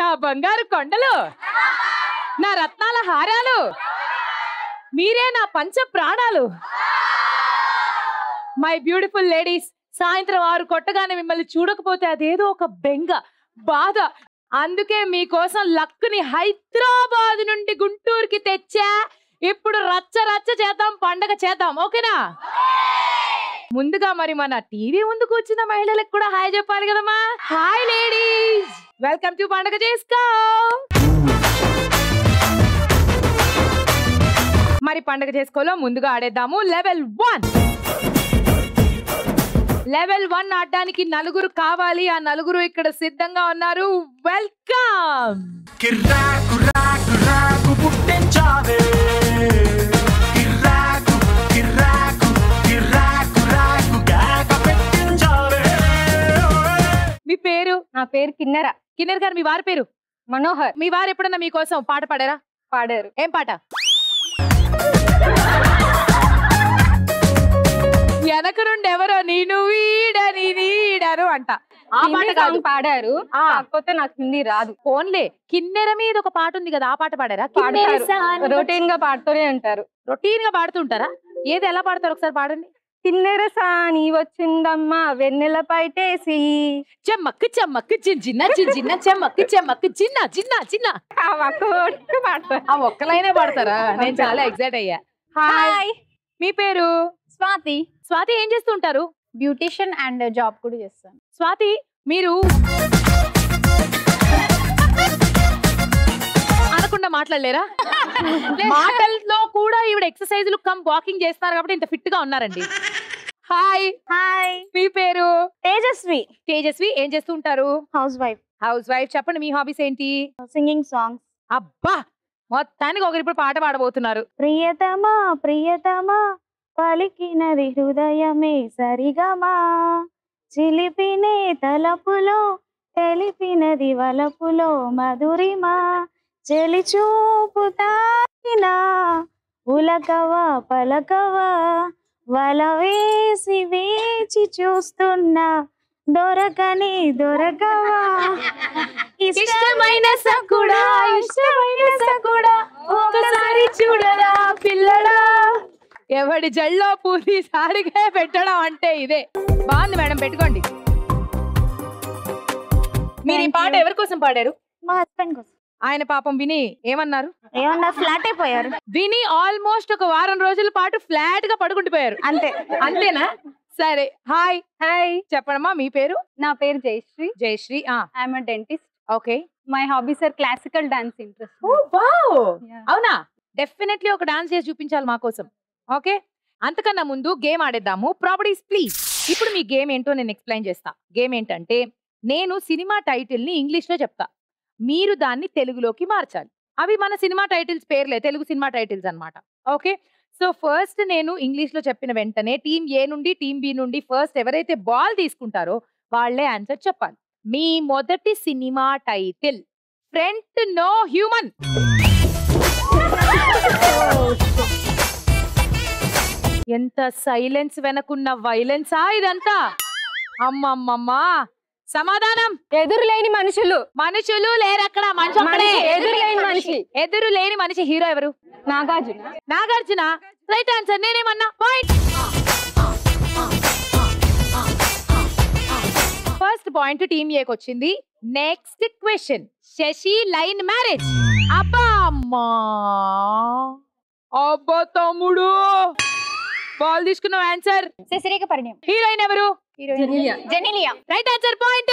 నా బంగారు కొండలు నా రత్నాల హారాలు మీరే నా పంచ ప్రాణాలు మై బ్యూటిఫుల్ లేడీస్ సాయంత్రం ఆరు కొట్టగానే మిమ్మల్ని చూడకపోతే అదేదో ఒక బెంగ బాధ అందుకే మీకోసం లక్కుని హైదరాబాద్ నుండి గుంటూరుకి తెచ్చా ఇప్పుడు రచ్చ రచ్చ చేద్దాం పండగ చేద్దాం ఓకేనా ముందుగా మరి మన టీవీ ముందు కూర్చున్న మహిళలకు కూడా హాయ్ చెప్పాలి కదమ్మా హాయ్ లేడీస్ వెల్కమ్ టు పండగ చేసుకో మరి పండగ చేసుకోలో ముందుగా ఆడేద్దాము లెవెల్ వన్ లెవెల్ వన్ ఆడడానికి నలుగురు కావాలి ఆ నలుగురు ఇక్కడ సిద్ధంగా ఉన్నారు వెల్కమ్ కిర్రాకు రాకు రాకు పుట్టించావే కిర్రాకు కిర్రాకు కిర్రాకు రాకు కేక పెట్టించావే మీ పేరు నా పేరు కిన్నెర కిన్నెర్ గారు మీ వారి పేరు మనోహర్ మీ వారు ఎప్పుడన్నా మీకోసం పాట పాడారా పాడారు ఏం పాట వెనక నుండి ఎవరో నేను వీడని నీడను అంట ఆ హిందీ పాట కాదు సాంగ్ పాడారు ఆ. కాకపోతే నాకు హిందీ రాదు ఫోన్లే కిన్నెర మీద ఒక పాట ఉంది కదా ఆ పాట పాడారా కిన్నెర పాడతారు రొటీన్ గా పాడుతూనే ఉంటారు రొటీన్ గా పాడుతుంటారా ఏది ఎలా పాడతారు ఒకసారి పాడండి కిన్నెర సాని వచ్చిందమ్మా వెన్నెల పైటేసి చెమ్మక్కు చెమ్మక్కు చిన్న చిన్న చిన్న చిన్న చెమ్మక్కు చెమ్మక్కు చిన్న చిన్న చిన్న ఆ ఒక్క word పాడతారు ఆ ఒక్కలైనా పాడతారా నేను చాలా ఎక్సైట్ అయ్యా హాయ్ మీ పేరు స్వాతి స్వాతి ఏం చేస్తుంటారు బ్యూటిషియన్ అండ్ జాబ్ కూడా చేస్తాను స్వాతి మీరు అనకుండా మాట్లాడలేరా మాటల్లో కూడా ఈవిడ ఎక్సర్సైజులు కమ్ వాకింగ్ చేస్తారు కాబట్టి ఇంత ఫిట్ గా ఉన్నారండి హాయ్ హాయ్ మీ పేరు తేజస్వి తేజస్వి ఏం చేస్తూ ఉంటారు హౌస్ వైఫ్ హౌస్ వైఫ్ చెప్పండి మీ హాబీస్ ఏంటి సింగింగ్ సాంగ్స్ అబ్బా మొత్తానికి ఒకరు ఇప్పుడు పాట పాడబోతున్నారు ప్రియతమా ప్రియతమా పలికినది హృదయమే సరిగమా చిలిపినే తలపులో తెలిపినది వలపులో మధురిమా చెలి చూపు తాకినా ఉలకవా పలకవా వల వేసి వేచి చూస్తున్నా దొరకని దొరకవా ఇష్టమైన సకుడా ఇష్టమైన సకుడా ఒకసారి చూడరా పిల్లడా ఎవడి జల్లో పూరి సారిగా పెట్టడం అంటే ఇదే బాగుంది మేడం పెట్టుకోండి మీరు ఈ Thank పాట you. ఎవరి కోసం పాడారు మా హస్బెండ్ కోసం ఆయన పాపం విని ఏమన్నారు ఏమన్నా ఫ్లాట్ అయిపోయారు విని ఆల్మోస్ట్ ఒక వారం రోజుల పాటు ఫ్లాట్ గా పడుకుండిపోయారు అంతే అంతేనా సరే హాయ్ హాయ్ చెప్పడమ్మా మీ పేరు నా పేరు జయశ్రీ జయశ్రీ ఆ I'm dentist okay my hobbies are classical dance interest oh wow అవునా డెఫినెట్లీ ఒక డాన్స్ చేసి చూపించాలి మా కోసం ఓకే అంతకన్నా ముందు గేమ్ ఆడేద్దాము ప్రాపర్టీస్ ప్లీజ్ ఇప్పుడు మీ గేమ్ ఏంటో నేను ఎక్స్ప్లెయిన్ చేస్తా గేమ్ ఏంటంటే నేను సినిమా టైటిల్ ని ఇంగ్లీష్ లో చెప్తా మీరు దాన్ని తెలుగులోకి మార్చాలి అవి మన సినిమా టైటిల్స్ పేర్లే తెలుగు సినిమా టైటిల్స్ అన్నమాట ఓకే సో ఫస్ట్ నేను ఇంగ్లీష్ లో చెప్పిన వెంటనే టీం ఏ నుండి టీం బి నుండి ఫస్ట్ ఎవరైతే బాల్ తీసుకుంటారో వాళ్ళే ఆన్సర్ చెప్పాలి మీ మొదటి cinema title front no human ఎంత సైలెన్స్ వెనకున్న వైలెన్సా ఇదంతా అమ్మమ్మమ్మా సమాధానం ఎదురు లేని మనుషులు మనుషులు లేరక్కడ మనిషి ఒక్కడే. మనిషి, ఎదురు లేని మనిషి. ఎదురు లేని మనిషి హీరో ఎవరు నాగార్జున నాగార్జున రైట్ ఆన్సర్ నేనేమన్నా పాయింట్ ఫస్ట్ పాయింట్ టీమ్ ఏకి వచ్చింది next question Shashi line marriage అబ్బా అమ్మా అబ్బా తమ్ముడు బాల్ తీసుకున్నావు ఆన్సర్ శశిరేఖ పరిణయం హీరోయిన్ ఎవరు heroine Genelia right answer point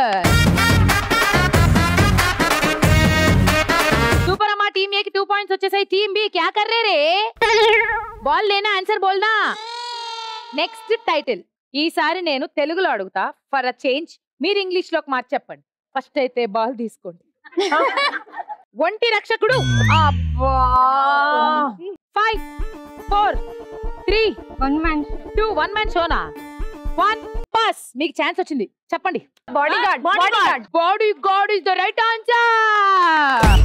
super అమ్మా టీమ్ ఏ కి టూ పాయింట్స్ వచ్చేసాయి టీమ్ బి క్యా కర్ రే రే బాల్ లేనా ఆన్సర్ బోల్నా నెక్స్ట్ టైటిల్ ఈసారి నేను తెలుగులో అడుగుతా ఫర్ అ చేంజ్ మీరు ఇంగ్లీష్ లోకి మార్చి చెప్పండి ఫస్ట్ అయితే బాల్ తీసుకోండి ఒంటి రక్షకుడు అబ్బా five four three one man two one man షోనా వన్ పాస్ మీకు ఛాన్స్ వచ్చింది చెప్పండి bodyguard bodyguard bodyguard is the right answer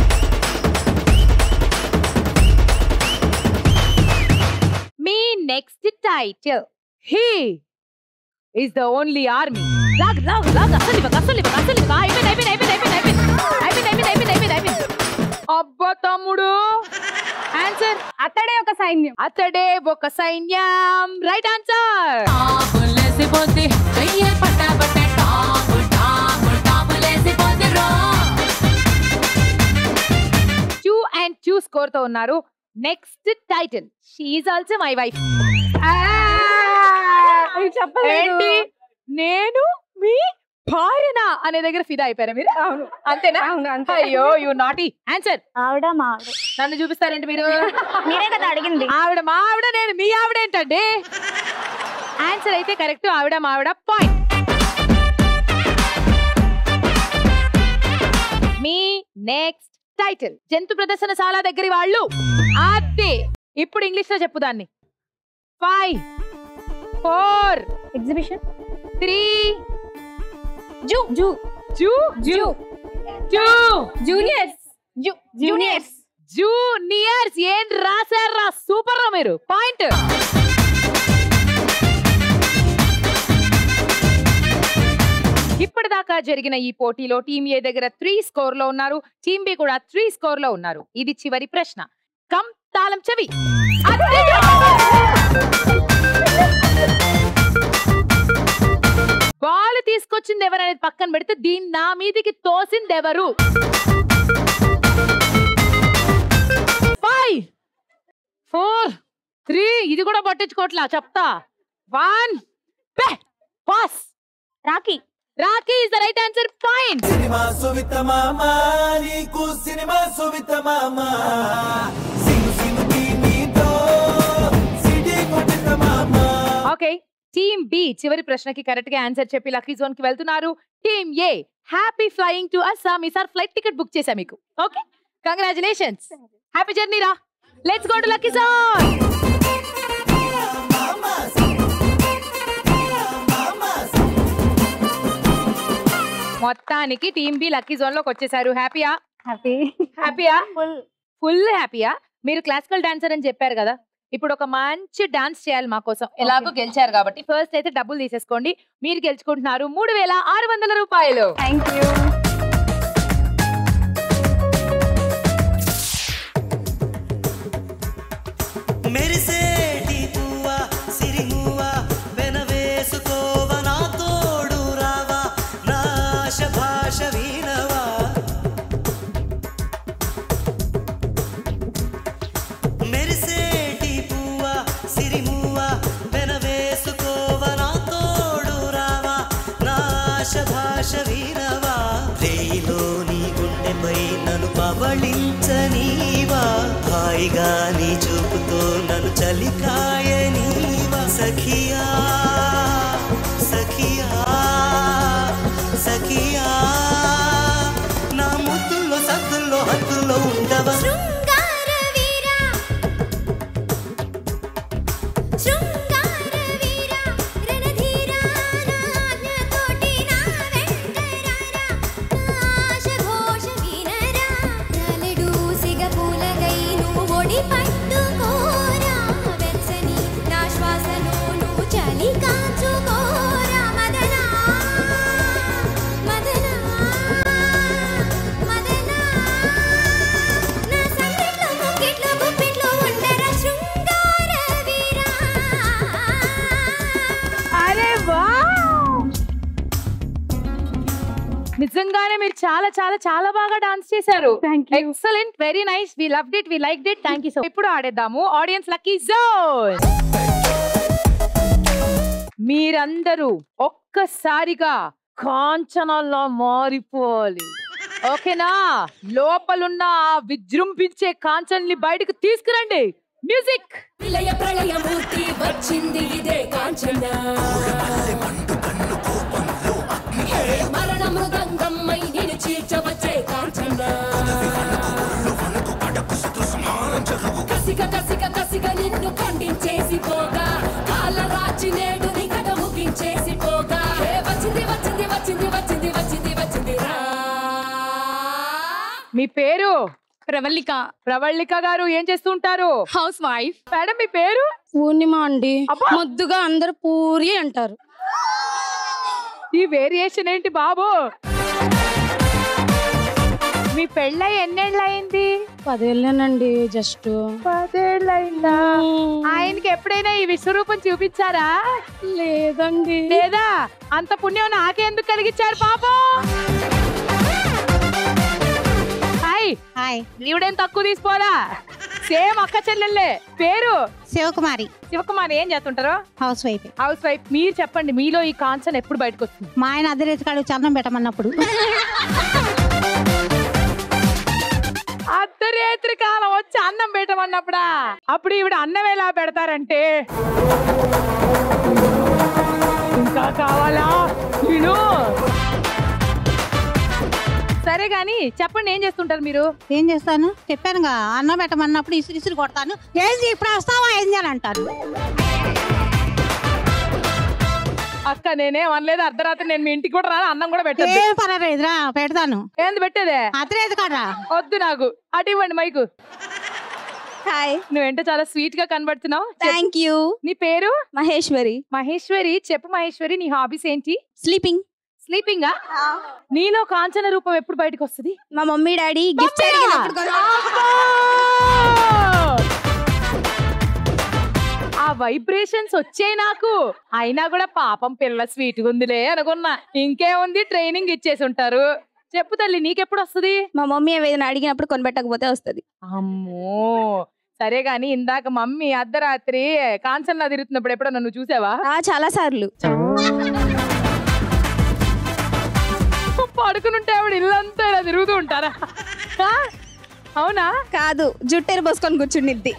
మీ next title he is the only army లాగ్ లాగ్ లాగ్ అసలు ఇవ్వక అసలు ఇవ్వక అసలు ఇవ్వక అయిపోయింది అయిపోయింది అయిపోయింది అయిపోయింది అయిపోయింది అయిపోయింది అయిపోయింది అయిపోయింది అయిపోయింది అయిపోయింది అబ్బా తమ్ముడు ఆన్సర్ అతడే ఒక సైన్యం అతడే ఒక సైన్యం right answer two and two score తో ఉన్నారు next title she also my wife ఇది చెప్పలేదు ఏంటి నేను మీ భార్యనా అనే దగ్గర ఫిదా అయిపోయారా మీరు అవును అంతేనా అవును అంతే అయ్యో యు నాటి ఆన్సర్ ఆవిడ మా ఆవిడ నన్ను చూపిస్తారేంటి మీరు మీరే కదా అడిగింది ఆవిడ మా ఆవిడ నేను మీ ఆవిడ ఏంటండి ఆన్సర్ అయితే కరెక్ట్ ఆవిడ మా ఆవిడ పాయింట్ మీ నెక్స్ట్ టైటిల్ జంతు ప్రదర్శనశాల దగ్గరి వాళ్ళు అదే ఇప్పుడు ఇంగ్లీష్ లో చెప్పు దాన్ని ఫైవ్ ఫోర్ ఎగ్జిబిషన్ త్రీ జూ జూ జూ జూ జూ జూనియర్స్ జూ జూనియర్స్ జూనియర్స్ ఏం రాశారా సూపర్ రా మీరు పాయింట్ ఇప్పటిదాకా జరిగిన ఈ పోటీలో టీం ఏ దగ్గర త్రీ స్కోర్ లో ఉన్నారు టీం బి కూడా త్రీ స్కోర్ లో ఉన్నారు ఇది చివరి ప్రశ్న కమ్ తాళం చెవి బాల్ తీసుకొచ్చింది ఎవరనేది పక్కన పెడితే దీన్ని నా మీదికి తోసింది ఎవరు ఫైవ్ ఫోర్ త్రీ ఇది కూడా పట్టించుకోవట్లా చెప్తా one pass Rakhi Rakhi is the right answer point cinema Suvitha మామ నీకు సినిమా సువిత మామ సిను సినుకి నీతో సిటీ కొట్టిన మామ ఓకే టీమ్ బి చివరి ప్రశ్నకి కరెక్ట్ గా ఆన్సర్ చెప్పి లక్కీ జోన్ కి వెళ్తున్నారు team A happy flying to Assam ఈసారి ఫ్లైట్ టికెట్ బుక్ చేశా మీకు ఓకే కంగ్రాచులేషన్స్ హ్యాపీ జర్నీ రా let's go to lucky zone మొత్తానికి టీమ్ బి లక్కీ జోన్ లోకి వచ్చేసారు హ్యాపీయా హ్యాపీ హ్యాపీయా ఫుల్ ఫుల్ హ్యాపీయా మీరు క్లాసికల్ డాన్సర్ అని చెప్పారు కదా ఇప్పుడు ఒక మంచి డాన్స్ చేయాలి మా కోసం ఎలాగో గెలిచారు కాబట్టి ఫస్ట్ అయితే డబ్బులు తీసేసుకోండి మీరు గెలుచుకుంటున్నారు మూడు వేల ఆరు వందల రూపాయలు థ్యాంక్ యూ మెరిసేటి పువ్వా సిరిమువ్వా వెనవేసుకోవ నా తోడు రావా నా ఆశ భాష వీణవా మెరిసేటి పువ్వా సిరిమువ్వా వెనవేసుకోవ నా తోడు రావా నా ఆశ భాష వీణవా రేయిలో నీ గుండెపై నన్ను పవళించనీవా హాయిగా నీ చూపుతో నన్ను చలికాయనీవా సఖియా సఖియా సఖియా నా ముద్దుల్లో సద్దుల్లో హద్దుల్లో ఉండవా శృంగార వీరా శృంగార వీరా రణధీరా నాజ్ఞతోటి నా వెంటరారా ఆశ ఘోష వినరా నలుడు సిగ పూలగై నువ్వు ఒడి పట్టుకోరా వెచ్చని నా శ్వాసను నువ్వు చలి కాచుకోరా మదనా మదనా మదనా నా సంగట్లో ముగ్గిట్లో గుప్పిట్లో ఉండరా శృంగార వీరా అరే వా నిజంగానే మీరు చాలా చాలా చాలా బాగా డాన్స్ చేశారు thank you excellent very nice we loved it we like it thank you so ఇప్పుడు ఆడేద్దాము ఆడియన్స్ లక్కీ జోన్ మీరందరూ ఒక్కసారిగా కాంచనాల్లో మారిపోవాలి ఓకేనా లోపలున్న ఆ విజృంభించే కాంచన్ని బయటకు తీసుకురండి మ్యూజిక్ విలయ ప్రళయమూర్తి వచ్చింది ఇదే కాంచన హే మరణ మృదంగమ్మై నేను చీల్చవచ్చే కాంచన కసిక కసిక కసిక నిన్ను ఖండించేసి పోగా కాల రాచి నేడు నీ కథ ముగించేసి పోగా హే వచ్చింది వచ్చింది వచ్చింది వచ్చింది వచ్చింది వచ్చింది రా మీ పేరు ప్రవల్లిక ప్రవళిక గారు ఏం చేస్తుంటారు హౌస్ వైఫ్ మేడం మీ పేరు పూర్ణిమ అండి అబ్బా. ముద్దుగా అందరు పూరి అంటారు ఈ వేరియేషన్ ఏంటి బాబు మీ పెళ్ళై ఎన్నేళ్ళు అయింది పదేళ్ళేనండి జస్ట్ పదేళ్ళు అయిందా ఆయనకి ఎప్పుడైనా ఈ విశ్వరూపం చూపించారా లేదండి లేదా అంత పుణ్యం నాకెందుకు కలిగించారు పాపం హాయ్ హాయ్ ఈవిడేం తక్కువ తీసుకోరా సేమ్ అక్క చెల్లెళ్ళే పేరు శివకుమారి శివకుమార్ ఏం చేస్తుంటారు హౌస్ వైఫ్ హౌస్ వైఫ్ మీరు చెప్పండి మీలో ఈ కాన్సన్ ఎప్పుడు బయటకు వస్తుంది మా ఆయన అద్దరేసి కాడు చందనం పెట్టమన్నప్పుడు అర్ధరేత్రి కాలం వచ్చి అన్నం పెట్టమన్నప్పుడా అప్పుడు ఈవిడ అన్నం ఎలా పెడతారంటే ఇంకా కావాలా విను సరే గాని చెప్పండి ఏం చేస్తుంటారు మీరు ఏం చేస్తాను చెప్పానుగా అన్నం పెట్టమన్నప్పుడు ఇసురు ఇసురు కొడతాను ఏంది ఇప్పుడు వస్తావా ఏంది అని అంటారు అక్క నేనేం అనలేదు అర్ధరాత్రి నేను మీ ఇంటికి కూడా రాను అన్నం కూడా పెట్టదు ఏం పర్వాలేదురా పెడతాను ఏంది పెట్టేదే అద్దరేసి కాడా వద్దు నాకు అటు ఇవ్వండి మైకు హాయ్ నువ్వేంటో చాలా స్వీట్ గా కనబడుతున్నావు చెప్పు. థ్యాంక్ యూ నీ పేరు మహేశ్వరి మహేశ్వరి చెప్పు మహేశ్వరి నీ హాబీస్ ఏంటి స్లీపింగ్ స్లీపింగా నీలో కాంచన రూపం ఎప్పుడు బయటకు వస్తుంది మా మమ్మీ డాడీ గిఫ్ట్ అడిగినప్పుడు కొన- ఆ వైబ్రేషన్స్ వచ్చాయి నాకు అయినా కూడా పాపం పిల్ల స్వీట్ ఉందిలే అనుకున్నా ఇంకేముంది ట్రైనింగ్ ఇచ్చేసి ఉంటారు చెప్పు తల్లి నీకెప్పుడు వస్తుంది మా మమ్మీ ఏదైనా అడిగినప్పుడు కొనిపెట్టకపోతే వస్తుంది అమ్మో సరే గాని ఇందాక మమ్మీ అర్ధరాత్రి కాంచన్లా తిరుగుతున్నప్పుడు ఎప్పుడో నన్ను చూసావా చాలా సార్లు పడుకునుంటే ఆవిడ ఇల్లంతా ఇలా తిరుగుతూ ఉంటారా ఆ? అవునా కాదు జుట్టేరు పోసుకొని కూర్చుండిద్ది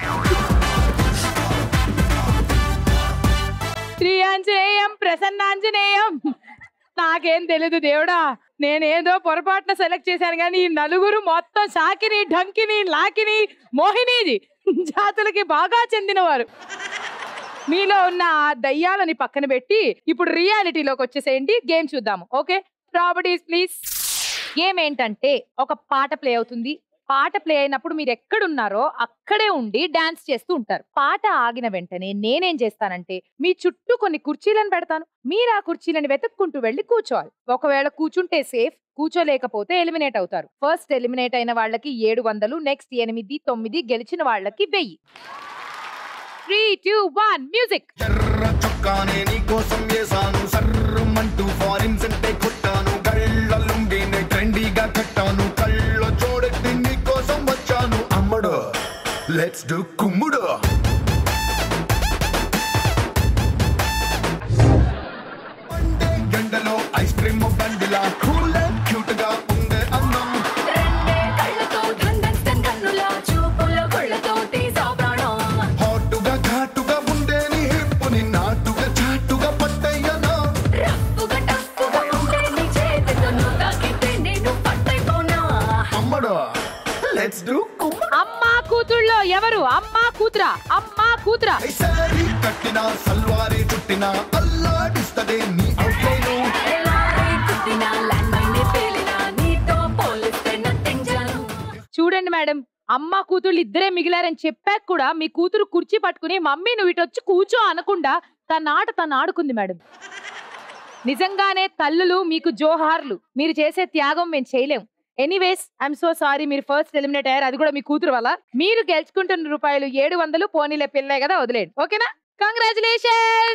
శ్రీ ఆంజనేయం ప్రసన్నాంజనేయం నాకేం తెలీదు దేవుడా నేనేదో పొరపాటున సెలెక్ట్ చేశాను కానీ ఈ నలుగురు మొత్తం షాకిని ఢంకిని లాకిని మోహిని జాతులకి బాగా చెందినవారు మీలో ఉన్న ఆ దయ్యాలని పక్కన పెట్టి ఇప్పుడు రియాలిటీలోకి వచ్చేసేయండి గేమ్ చూద్దాము ఓకే ప్రాపర్టీస్ ప్లీజ్ గేమ్ ఏంటంటే ఒక పాట ప్లే అవుతుంది పాట ప్లే అయినప్పుడు మీరు ఎక్కడున్నారో అక్కడే ఉండి డాన్స్ చేస్తూ ఉంటారు పాట ఆగిన వెంటనే నేనేం చేస్తానంటే మీ చుట్టూ కొన్ని కుర్చీలను పెడతాను మీరు ఆ కుర్చీలను వెతుక్కుంటూ వెళ్ళి కూర్చోవాలి ఒకవేళ కూర్చుంటే సేఫ్ కూర్చోలేకపోతే ఎలిమినేట్ అవుతారు ఫస్ట్ ఎలిమినేట్ అయిన వాళ్ళకి ఏడు వందలు నెక్స్ట్ ఎనిమిది తొమ్మిది గెలిచిన వాళ్ళకి వెయ్యి త్రీ టూ వన్ మ్యూజిక్ ఎర్ర చొక్కానే నీకోసం వేసాను సర్రమంటూ ఫారిన్ సెంటే కొట్టాను కళ్ళ లుంగినే ట్రెండీగా కట్టాను కళ్ళ చూడెత్తి నీకోసం వచ్చాను అమ్మడు లెట్స్ డు కుమ్ముడు మండే గంటలో ఐస్ క్రీమ్ బండిలా కూల్ క్యూట్ గా ఉండే అందం కళ్ళతో దండన్ కన్నుల చూపుల కొళ్ళతో తీసా ప్రాణం హాటుగా ఘాటుగా ఉండే నీ హిప్పుని నాటుగా చాటుగా పట్టయ్యనా రఫ్ఫుగా టఫ్ఫుగా ఉంటే నీ చేతితో నువ్వు తాకితే నేను పట్టైపోనా అమ్మడు లెట్స్ డు కుమ్ముడు అమ్మా కూతుళ్ళో ఎవరు అమ్మా కూతురా అమ్మా కూతురా సారీ కట్టిన సల్వారీ చుట్టిన అల్లాడిస్తదే నీ అవుట్లైను ఎలారే కుట్టినా ల్యాండ్ మైనే పేలినా నీతో పోలిస్తే నథింగ్ జాను చూడండి మేడం అమ్మ కూతుళ్ళు ఇద్దరే మిగిలారని చెప్పాక కూడా మీ కూతురు కుర్చీ పట్టుకుని మమ్మీ నువ్వు ఇటు వచ్చి కూర్చో అనకుండా తన ఆట తను ఆడుకుంది మేడం నిజంగానే తల్లులు మీకు జోహార్లు మీరు చేసే త్యాగం మేము చేయలేం ఎనీవేస్ ఐఎమ్ సో సారీ మీరు ఫస్ట్ ఎలిమినేట్ అయ్యారు అది కూడా మీ కూతురు వల్ల మీరు గెలుచుకుంటున్న రూపాయలు ఏడు వందలు పోనీలే పిల్లే కదా వదిలేండి ఓకేనా కంగ్రాచులేషన్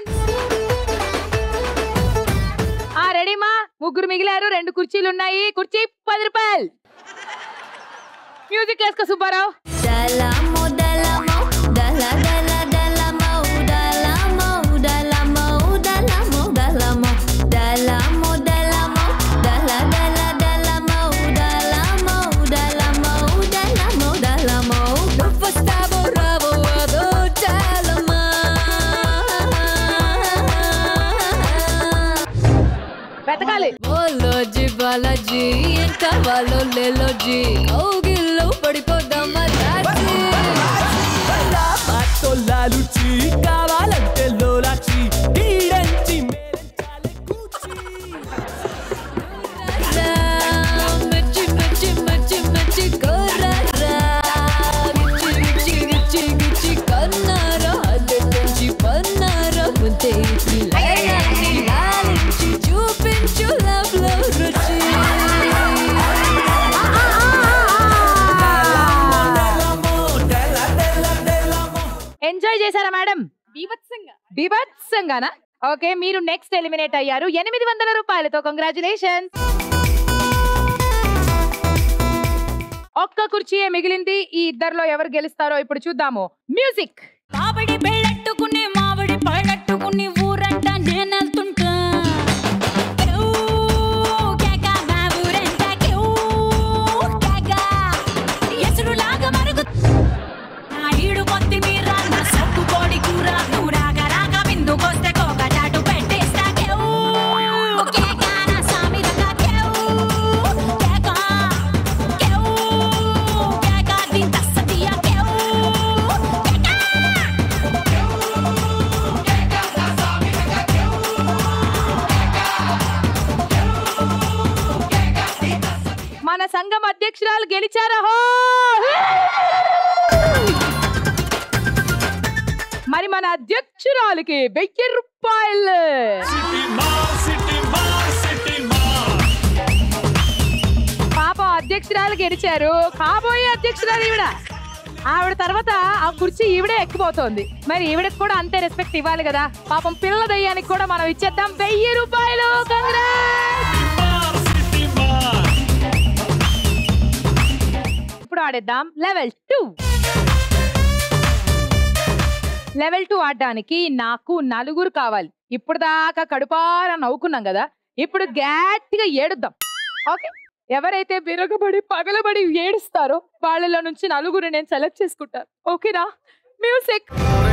ఆ రెడీమా ముగ్గురు మిగిలారు రెండు కుర్చీలు ఉన్నాయి కుర్చీ పది రూపాయలు మ్యూజిక్ వేసుకో Subbarao Dalamo, dalamo, dala, dala, dalamo, dalamo, dalamo, dalamo, dalamo, dalamo, dalamo, dala, dala, dalamo, dalamo, dalamo, dalamo, dalamo. నువ్వొస్తావో రావో అదో చాలమ్మా వెతకాలి ఓలోజీ బాలాజీ ఏం కావాలో లేలోజీ కౌగిల్లో పడిపోదామా రాజీ లాలుచి కావాలంటే లోలాచి ఈడంచి మిర్చి మిర్చి మిర్చి మిర్చి కోరారా గిచ్చి గిచ్చి గిచ్చి గిచ్చి కన్నారా అద్దె పెంచి పన్నారా ముద్దే ఇచ్చి లాలించి లాలించి చూపించు లవ్ లో రుచి బీభత్సంగానా ఓకే మీరు నెక్స్ట్ ఎలిమినేట్ అయ్యారు ఎనిమిది వందల రూపాయలతో కంగ్రాచులేషన్ ఒక్క కుర్చీయే మిగిలింది ఈ ఇద్దరిలో ఎవరు గెలుస్తారో ఇప్పుడు చూద్దాము మ్యూజిక్ మామిడి పెళ్ళట్టుకుని మామిడి పళ్ళట్టుకుని ఊరంట నేనెళ్తుంటా క్యూ, కేక, మా ఊరంతా క్యూ, కేక. ఎసురులాగా మరుగు నా ఈడు కొత్తిమీర నా సొక్కు కోడి కూర నువ్వు రాగా రాగా విందుకొస్తే కోక చాటు పెట్టేస్తా క్యూ, కేక, నా సామిరంగా క్యూ, కేక, క్యూ, కేక, దీని తస్సదియ క్యూ, కేక. మన సంఘం అధ్యక్షురాలు గెలిచారా హో! మరి మన అధ్యక్షురాలకి వెయ్యి రూపాయలు పాపం అధ్యక్షురాలు గెలిచారు కాబోయే అధ్యక్షురాలు ఈవిడ ఆవిడ తర్వాత ఆ కుర్చీ ఈవిడే ఎక్కిపోతోంది మరి ఈవిడకి కూడా అంతే రెస్పెక్ట్ ఇవ్వాలి కదా పాపం పిల్ల దయ్యానికి కూడా మనం ఇచ్చేద్దాం వెయ్యి రూపాయలు కంగ్రాట్స్ ఇప్పుడు ఆడేద్దాం లెవెల్ టూ లెవెల్ టూ ఆడడానికి నాకు నలుగురు కావాలి ఇప్పుడు దాకా కడుపారా నవ్వుకున్నాం కదా ఇప్పుడు గట్టిగా ఏడుద్దాం ఓకే ఎవరైతే విరగబడి పగలబడి ఏడుస్తారో వాళ్ళలో నుంచి నలుగురు నేను సెలెక్ట్ చేసుకుంటాను ఓకేనా మ్యూజిక్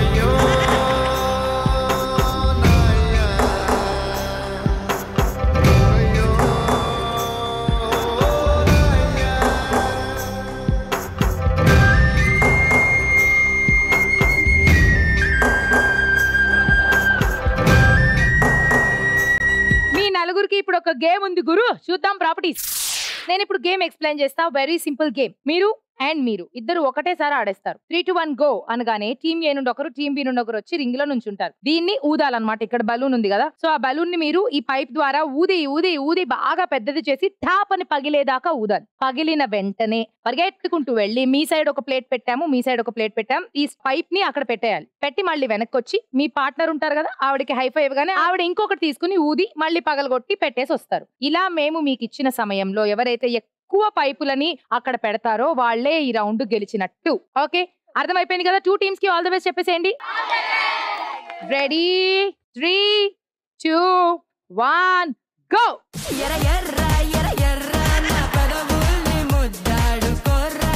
మీ నలుగురికి ఇప్పుడు ఒక గేమ్ ఉంది గురు చూద్దాం ప్రాపర్టీస్ నేను ఇప్పుడు గేమ్ ఎక్స్ప్లెయిన్ చేస్తా వెరీ సింపుల్ గేమ్ మీరు అండ్ మీరు ఇద్దరు ఒకటేసారి ఆడేస్తారు త్రీ టు వన్ గో అనగానే టీమ్ ఏ నుండి ఒకరు టీమ్ బి నుండి ఒకరు వచ్చి రింగ్ లో నుంచి ఉంటారు దీన్ని ఊదాలన్నమాట ఇక్కడ బలూన్ ఉంది కదా సో ఆ బలూన్ ని మీరు ఈ పైప్ ద్వారా ఊది ఊది ఊది బాగా పెద్దది చేసి టాప్ అని పగిలేదాకా ఊదాలి పగిలిన వెంటనే పరిగెత్తుకుంటూ వెళ్ళి మీ సైడ్ ఒక ప్లేట్ పెట్టాము మీ సైడ్ ఒక ప్లేట్ పెట్టాం ఈ పైప్ ని అక్కడ పెట్టేయాలి పెట్టి మళ్ళీ వెనక్కి వచ్చి మీ పార్ట్నర్ ఉంటారు కదా ఆవిడకి హైఫై ఇవ్వగానే ఆవిడ ఇంకొకటి తీసుకుని ఊది మళ్ళీ పగలగొట్టి పెట్టేసి వస్తారు ఇలా మేము మీకు ఇచ్చిన సమయంలో ఎవరైతే ఎక్కువ పైపులని అక్కడ పెడతారో వాళ్ళే ఈ రౌండ్ గెలిచినట్టు ఓకే అర్థమైపోయింది కదా టూ టీమ్స్ కి ఆల్ ద బెస్ట్ చెప్పేసేయండి ready three two one go ఎర్ర ఎర్ర ఎర్ర ఎర్ర నా పెదవుల్ని ముద్దాడుకోరా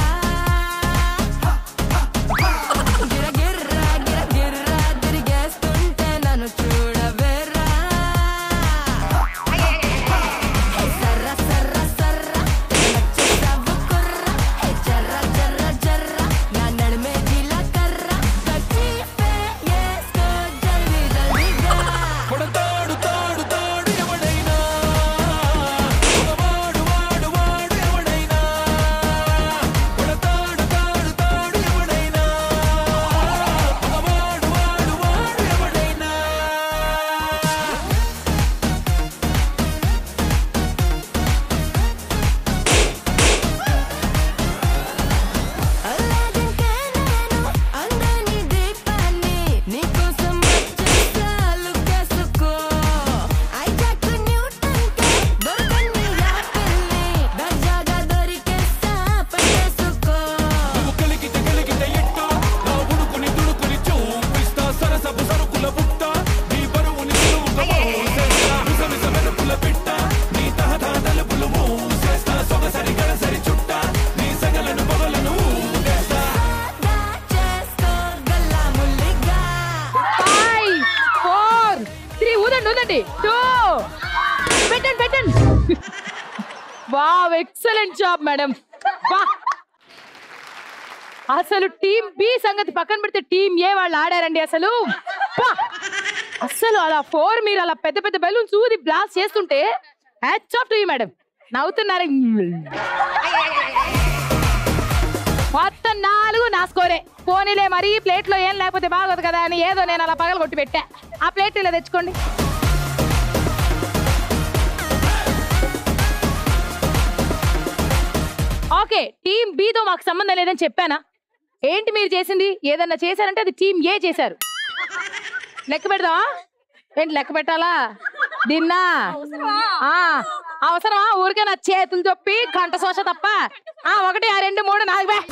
గిర గిర్ర గిర గిర్ర తిరిగేస్తుంటే నన్ను చూడవేరా సర్ర సర్ర సర్ర నచ్చేసావు కుర్ర హే జర్ర జర్ర జర్ర నా నడుమే జీలకర్ర కచ్చిపే ఏసుకో జల్దీ జల్దీగా కొడతాడు తాడు తాడు ఎవడైనా మగవాడు వాడు వాడు ఎవడైనా కొడతాడు తాడు తాడు ఎవడైనా మగవాడు వాడు వాడు ఎవడైనా అలాగంటే నేను అందని దీపాన్ని నీకోసం వచ్చేసా లుకేసుకో ఐజాక్ న్యూటన్ కే దొరకని యాపిల్ని దర్జాగా దొరికేసా పట్టేసుకో నువ్వు కలిగితే కలిగితే ఎట్ట నా ఉడుకుని దుడుకుని చూపిస్తా సరసపు సరుకుల బుట్ట నీ బరువుని సులువుగా మోసేస్తా మిసమిస మెరుపుల పిట్ట నీ తహతా తలుపులు మూసేస్తా సొగసరి గడసరి చుట్ట నీ సగలను మొగలను ఊదేస్తా దా చేసుకో గల్లా ముల్లిగా ఫైవ్ ఫోర్ త్రీ ఊదండి ఊదండి టూ పెట్టండి పెట్టండి వావ్ ఎక్సలెంట్ జాబ్ మేడం వా అసలు టీం బి సంగతి పక్కన పెడితే టీం ఏ వాళ్ళు ఆడారండి అసలు వా! అసలు అలా ఫోర్ మీరు అలా పెద్ద పెద్ద బెలూన్స్ ఊది బ్లాస్ట్ చేస్తుంటే hats off to you madam నవ్వుతున్నారు మొత్తం నాలుగు నా స్కోరే పోనీలే మరి ప్లేట్ లో ఏం లేకపోతే బాగోదు కదా అని ఏదో నేను అలా పగల కొట్టి పెట్టా ఆ ప్లేట్ ఇలా తెచ్చుకోండి ఓకే టీం బితో మాకు సంబంధం లేదని చెప్పానా ఏంటి మీరు చేసింది ఏదన్నా చేశారంటే అది టీం ఏ చేశారు లెక్క పెడదామా ఏంటి లెక్క పెట్టాలా దీన్నా ఆ, అవసరమా ఊరికే నా చేతులు చొప్పి కంట శోష తప్ప ఆ ఒకటి ఆ రెండు మూడు నాలుగు బే.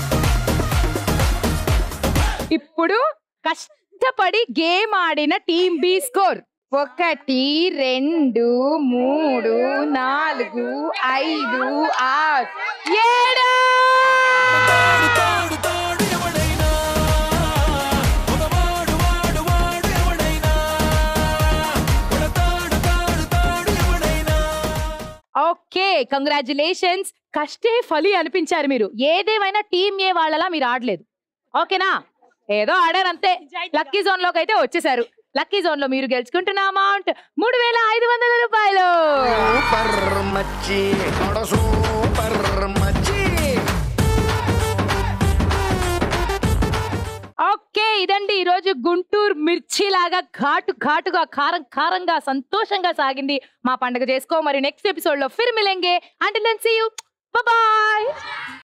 ఇప్పుడు కష్టపడి గేమ్ ఆడిన టీం బి స్కోర్ ఒకటి రెండు మూడు నాలుగు ఐదు ఆరు ఏడు తాడు తాడు తాడు ఎవడైనా మగవాడు వాడు వాడు ఎవడైనా కొడతాడు తాడు తాడు ఎవడైనా ఓకే కంగ్రాచులేషన్స్ కష్టే ఫలి అనిపించారు మీరు ఏదేమైనా టీం ఏ వాళ్ళలా మీరు ఆడలేదు ఓకేనా ఏదో ఆడారు అంతే లక్కీ జోన్ లోకి అయితే వచ్చేసారు లక్కీ జోన్ లో మీరు గెలుచుకుంటున్న అమౌంట్ మూడు వేల ఐదు వందల రూపాయలు సూపర్ మచ్చి కొడ సూపర్ మచ్చి ఓకే ఇదండి ఈ రోజు గుంటూరు మిర్చి లాగా ఘాటు ఘాటుగా కారం కారంగా సంతోషంగా సాగింది మా పండుగ చేసుకో మరి నెక్స్ట్ ఎపిసోడ్ లో ఫిర్ మిలెంగే అంటే సీ యూ బాయ్